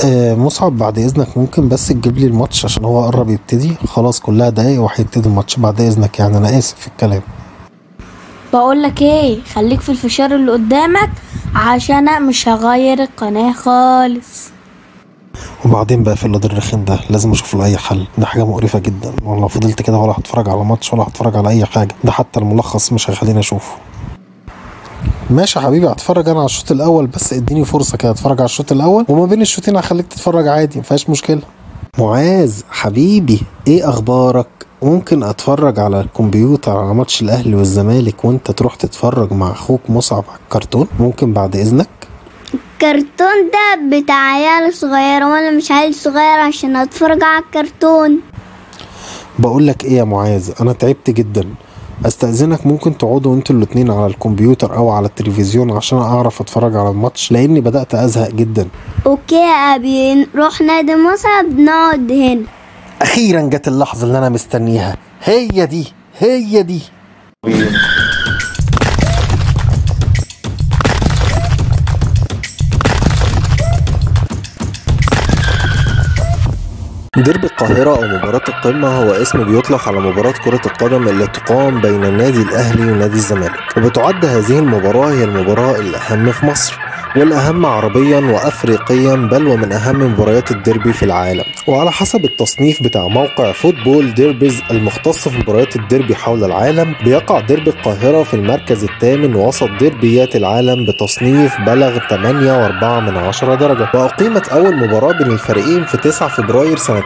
آه مصعب بعد اذنك ممكن بس تجيب لي الماتش عشان هو قرب يبتدي خلاص كلها دقايق وهيبتدي الماتش بعد اذنك يعني انا اسف في الكلام بقول لك ايه خليك في الفشار اللي قدامك عشان أنا مش هغير القناة خالص وبعدين بقى في اللود الرخم ده لازم اشوف له اي حل ده حاجه مقرفه جدا ولو فضلت كده ولا هتفرج على ماتش ولا هتفرج على اي حاجه ده حتى الملخص مش هيخليني اشوفه ماشي يا حبيبي هتفرج انا على الشوط الاول بس اديني فرصه كده اتفرج على الشوط الاول وما بين الشوطين هخليك تتفرج عادي مفيهاش مشكله معاذ حبيبي ايه اخبارك ممكن اتفرج على الكمبيوتر على ماتش الاهلي والزمالك وانت تروح تتفرج مع اخوك مصعب على الكرتون ممكن بعد اذنك الكرتون ده بتاع عيال صغيرة وانا مش عيل صغير عشان اتفرج على الكرتون بقول لك ايه يا معاذ انا تعبت جدا استأذنك ممكن تقعدوا انتوا الاتنين على الكمبيوتر او على التلفزيون عشان اعرف اتفرج على الماتش لاني بدأت ازهق جدا اوكي يا ابي نروح نادي مصعب نقعد هنا اخيرا جت اللحظة اللي انا مستنيها هي دي هي دي ديربي القاهرة أو مباراة القمة هو اسم بيطلق على مباراة كرة القدم اللي تقام بين النادي الأهلي ونادي الزمالك وبتعد هذه المباراة هي المباراة الأهم في مصر والأهم عربيا وأفريقيا بل ومن أهم مباريات الديربي في العالم وعلى حسب التصنيف بتاع موقع فوتبول ديربيز المختص في مباريات الديربي حول العالم بيقع ديربي القاهرة في المركز الثامن وسط ديربيات العالم بتصنيف بلغ 8.4 من عشرة درجة وأقيمت أول مباراة بين الفريقين في 9 فبراير سنة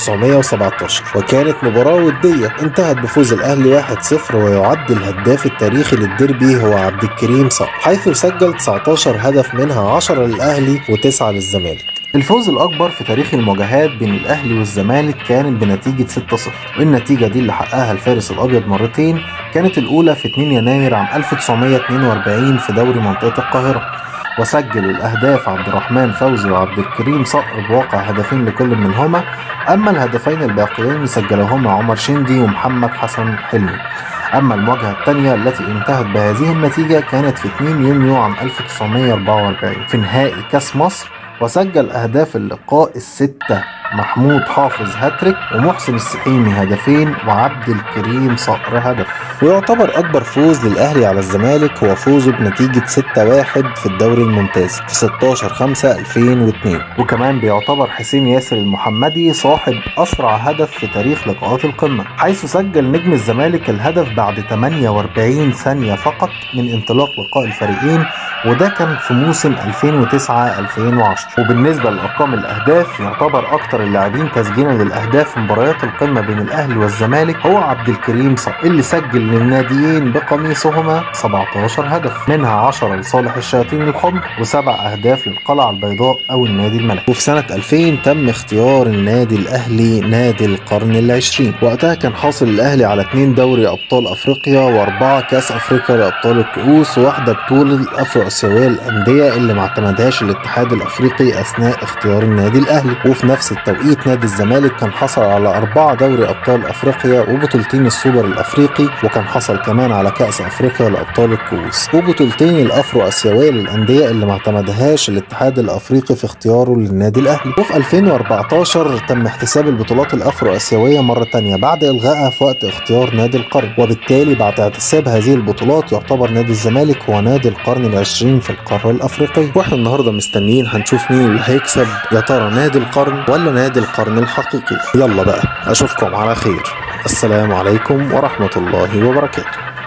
1917 وكانت مباراة ودية انتهت بفوز الأهلي 1-0 ويعد الهداف التاريخي للديربي هو عبد الكريم صقر حيث سجل 19 هدف منها 10 للأهلي و9 للزمالك الفوز الأكبر في تاريخ المواجهات بين الأهلي والزمالك كانت بنتيجة 6-0 والنتيجة دي اللي حققها الفارس الأبيض مرتين كانت الأولى في 2 يناير عام 1942 في دوري منطقة القاهرة وسجل الأهداف عبد الرحمن فوزي وعبد الكريم صقر بواقع هدفين لكل منهما أما الهدفين الباقيين سجلهما عمر شندي ومحمد حسن حلمي أما المواجهة الثانية التي انتهت بهذه النتيجة كانت في 2 يونيو عام 1944 في نهائي كأس مصر وسجل أهداف اللقاء الستة محمود حافظ هاتريك ومحسن السحيمي هدفين وعبد الكريم صقر هدف ويعتبر أكبر فوز للأهلي على الزمالك هو فوزه بنتيجة 6-1 في الدوري الممتاز في 16 5 2002 وكمان بيعتبر حسين ياسر المحمدي صاحب أسرع هدف في تاريخ لقاءات القمة حيث سجل نجم الزمالك الهدف بعد 48 ثانية فقط من انطلاق لقاء الفريقين وده كان في موسم 2009-2010 وبالنسبة لأرقام الأهداف يعتبر أكتر اللاعبين تسجيلا للأهداف في مباريات القمة بين الأهلي والزمالك هو عبد الكريم صقر اللي سجل للناديين بقميصهما 17 هدف منها 10 لصالح الشياطين الحمر وسبع أهداف للقلعة البيضاء أو النادي الملكي وفي سنة 2000 تم اختيار النادي الأهلي نادي القرن العشرين وقتها كان حاصل الأهلي على اثنين دوري أبطال أفريقيا وأربعة كأس أفريقيا لأبطال الكؤوس وواحدة بطولة الأفرو آسيوية للأندية اللي ما اعتمدهاش الاتحاد الأفريقي أثناء اختيار النادي الأهلي وفي نفس التوقيت نادي الزمالك كان حصل على أربعة دوري أبطال أفريقيا وبطولتين السوبر الأفريقي وكان حصل كمان على كأس أفريقيا لأبطال الكؤوس وبطولتين الأفرو آسيوية للأندية اللي ما اعتمدهاش الاتحاد الأفريقي في اختياره للنادي الأهلي وفي 2014 تم احتساب البطولات الأفرو آسيوية مرة تانية بعد إلغائها في وقت اختيار نادي القرن وبالتالي بعد احتساب هذه البطولات يعتبر نادي الزمالك هو نادي القرن العشرين في القارة الأفريقية واحنا النهاردة مستنيين هنشوف مين اللي هيكسب يا ترى نادي القرن ولا نادي القرن الحقيقي يلا بقى أشوفكم على خير السلام عليكم ورحمة الله وبركاته